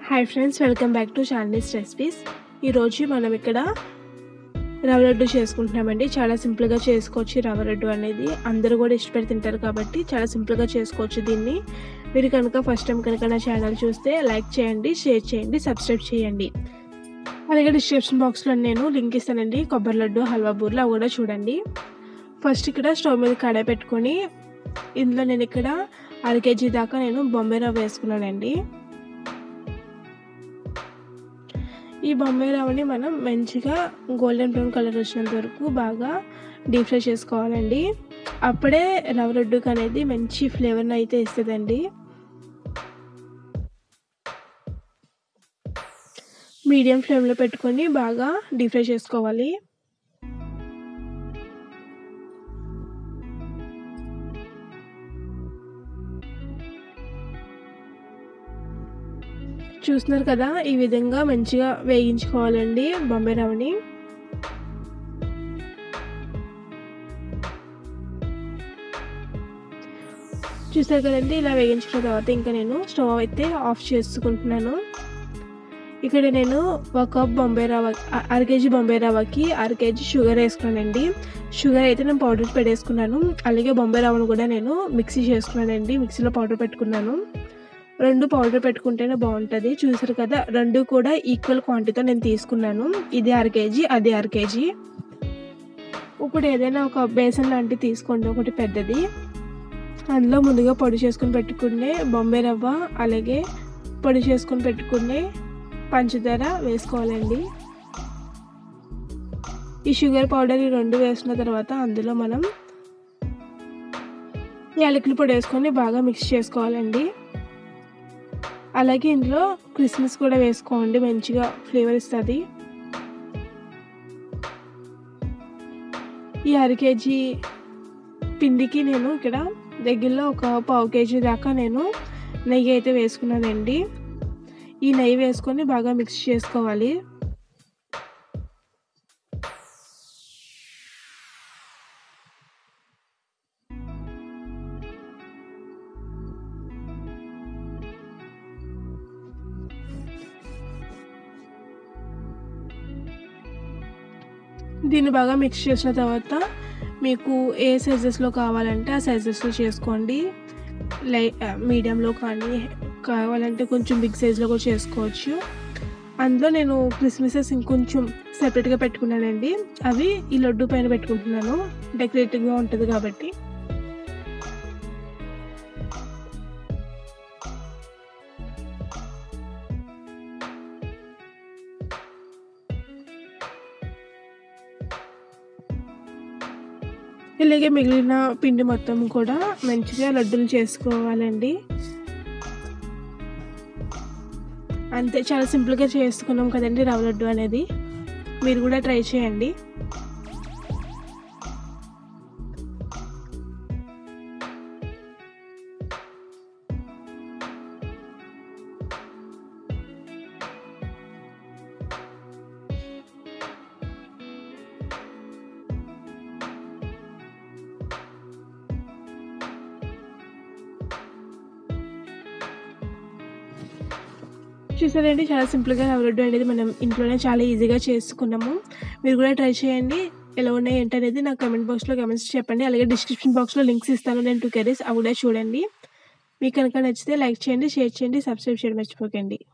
hi friends welcome back to Chandi's recipes ఈరోజు మనం ఇక్కడ రవ్వ లడ్డు చేసుకుంటున్నామండి చాలా సింపుల్గా చేసుకోవచ్చు ఈ రవ్వ లడ్డు అనేది అందరూ కూడా ఇష్టపడి తింటారు కాబట్టి చాలా సింపుల్గా చేసుకోవచ్చు దీన్ని మీరు కనుక ఫస్ట్ టైం కనుక నా ఛానల్ చూస్తే లైక్ చేయండి షేర్ చేయండి సబ్స్క్రైబ్ చేయండి అలాగే డిస్క్రిప్షన్ బాక్స్లో నేను లింక్ ఇస్తానండి కొబ్బరి లడ్డు హల్వా బూర్లు అవి కూడా చూడండి ఫస్ట్ ఇక్కడ స్టవ్ మీద కడాయి పెట్టుకొని ఇందులో నేను ఇక్కడ అర కేజీ దాకా నేను బొంబాయి రవ్వ వేసుకున్నానండి ఈ బొంబాయి రవ్వని మనం మంచిగా గోల్డెన్ బ్రౌన్ కలర్ వచ్చినంత వరకు బాగా డీప్ ఫ్రై చేసుకోవాలండి అప్పుడే రవ్వ లడ్డుకి అనేది మంచి ఫ్లేవర్ని అయితే ఇస్తుందండి మీడియం ఫ్లేమ్లో పెట్టుకొని బాగా డీప్ ఫ్రై చేసుకోవాలి చూస్తున్నారు కదా ఈ విధంగా మంచిగా వేగించుకోవాలండి బొంబాయి రవ్వని చూసారు కదండి ఇలా వేగించుకున్న తర్వాత ఇంకా నేను స్టవ్ అయితే ఆఫ్ చేసుకుంటున్నాను ఇక్కడ నేను ఒక కప్ బొంబాయి రవ్వ అర కేజీ బొంబాయి రవ్వకి అర కేజీ షుగర్ వేసుకున్నానండి షుగర్ అయితే నేను పౌడర్ పెట్టేసుకున్నాను అలాగే బొంబాయి రవ్వను కూడా నేను మిక్సీ చేసుకున్నానండి మిక్సీలో పౌడర్ పెట్టుకున్నాను రెండు పౌడర్ పెట్టుకుంటేనే బాగుంటుంది చూసారు కదా రెండు కూడా ఈక్వల్ క్వాంటిటీతో నేను తీసుకున్నాను ఇది అర కేజీ అది అర కేజీ ఇప్పుడు ఏదైనా ఒక బేసన్ లాంటివి తీసుకోండి ఒకటి పెద్దది అందులో ముందుగా పొడి చేసుకుని పెట్టుకునే బొంబాయి రవ్వ అలాగే పొడి చేసుకుని పెట్టుకునే పంచదార వేసుకోవాలండి ఈ షుగర్ పౌడర్ ఈ రెండు వేసుకున్న తర్వాత అందులో మనం యాలకుల పొడి వేసుకొని బాగా మిక్స్ చేసుకోవాలండి అలాగే ఇందులో క్రిస్మస్ కూడా వేసుకోండి మంచిగా ఫ్లేవర్ ఇస్తుంది ఈ అర కేజీ పిండికి నేను ఇక్కడ దగ్గరలో ఒక పావు కేజీ దాకా నేను నెయ్యి అయితే వేసుకున్నానండి ఈ నెయ్యి వేసుకొని బాగా మిక్స్ చేసుకోవాలి దీన్ని బాగా మిక్స్ చేసిన తర్వాత మీకు ఏ సైజెస్లో కావాలంటే ఆ సైజెస్లో చేసుకోండి లై మీడియంలో కానీ కావాలంటే కొంచెం బిగ్ సైజ్లో కూడా చేసుకోవచ్చు అందులో నేను క్రిస్మసెస్ ఇంకొంచెం సెపరేట్గా పెట్టుకున్నానండి అవి ఈ లడ్డు పైన పెట్టుకుంటున్నాను డెకరేటివ్గా ఉంటుంది కాబట్టి ఇలాగే మిగిలిన పిండి మొత్తం కూడా మంచిగా లడ్డూలు చేసుకోవాలండి అంతే చాలా సింపుల్గా చేసుకున్నాం కదండి రవ్వ లడ్డు అనేది మీరు కూడా ట్రై చేయండి చూసారండి చాలా సింపుల్గా రవ్వ లడ్డు అనేది మనం ఇంట్లోనే చాలా ఈజీగా చేసుకున్నాము మీరు కూడా ట్రై చేయండి ఎలా ఉన్నాయి ఏంటనేది నాకు కమెంట్ బాక్స్లో కమెంట్స్ చెప్పండి అలాగే డిస్క్రిప్షన్ బాక్స్లో లింక్స్ ఇస్తాను నేను టూ కర్రీస్ అవి కూడా చూడండి మీకు కనుక నచ్చితే లైక్ చేయండి షేర్ చేయండి సబ్స్క్రైబ్ చేయడం మర్చిపోకండి